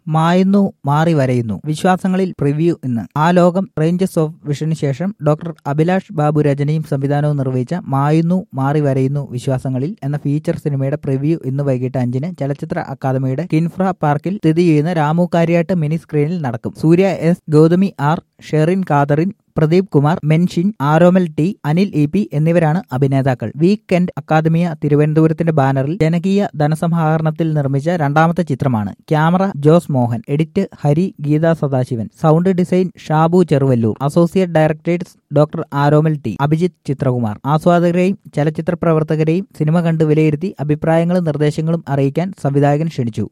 മായുന്നു മാറി വരയുന്നു വിശ്വാസങ്ങളിൽ പ്രിവ്യൂ ഇന്ന് ആ ലോകം റേഞ്ചസ് ഓഫ് വിഷന് ശേഷം ഡോക്ടർ അഭിലാഷ് ബാബു രചനയും സംവിധാനവും നിർവഹിച്ച മായുന്നു മാറി വരയുന്നു വിശ്വാസങ്ങളിൽ എന്ന ഫീച്ചർ സിനിമയുടെ പ്രിവ്യൂ ഇന്ന് വൈകിട്ട് അഞ്ചിന് ചലച്ചിത്ര അക്കാദമിയുടെ കിൻഫ്ര പാർക്കിൽ സ്ഥിതി ചെയ്യുന്ന രാമു കാര്യാട്ട് മിനി സ്ക്രീനിൽ നടക്കും Surya S Gauthami R Sherin Catherine Pradeep Kumar Menshin Aromal T Anil E P എന്നിവരാണ് അഭിനേതാക്കൾ വീക്കെൻഡ് അക്കാദമിയ തിരുവനന്തപുരത്തിന്റെ ബാനറിൽ ജനകീയ ധനസമാഹരണത്തിൽ നിർമ്മിച്ച രണ്ടാമത്തെ ചിത്രമാണ് camera Jose Mohan edit Hari Geetha Sadasivan sound design Shabu Cheruvallur associate directors doctor Aromal T Abhijith Chithrakumar ആസ്വാദകരെയും ചലച്ചിത്ര പ്രവർത്തകരെയും സിനിമ കണ്ട് വിലയിരുത്തി അഭിപ്രായങ്ങളും നിർദ്ദേശങ്ങളും അറിയിക്കാൻ സംവിധായകൻ ക്ഷണിച്ചു